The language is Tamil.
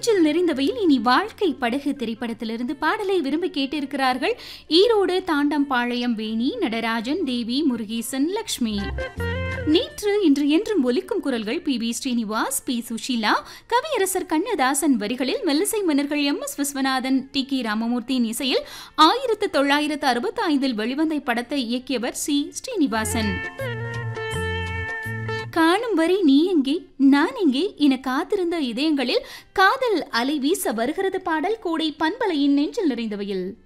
நெஞ்சில் நிறைந்தவையில் இனி வாழ்க்கை படகு திரைப்படத்திலிருந்து பாடலை விரும்பி கேட்டிருக்கிறார்கள் ஈரோடு தாண்டம்பாளையம் வேணி நடராஜன் தேவி முருகேசன் லக்ஷ்மி நேற்று இன்று என்றும் ஒலிக்கும் குரல்கள் P B Srinivas P Susheela கவியரசர் கண்ணதாசன் வரிகளில் மெல்லிசை மன்னர்கள் M S Viswanathan T K ராமமூர்த்தியின் இசையில் ஆயிரத்து தொள்ளாயிரத்து அறுபத்தி ஐந்தில் வெளிவந்த இப்படத்தை இயக்கியவர் சி ஸ்ரீனிவாசன் காணும் வரை நீ எங்கே நான் எங்கே என காத்திருந்த இதயங்களில் காதல் அலை வீச வருகிறது பாடல் கோடை பண்பலையின் நெஞ்சில் நிறைந்தவையில்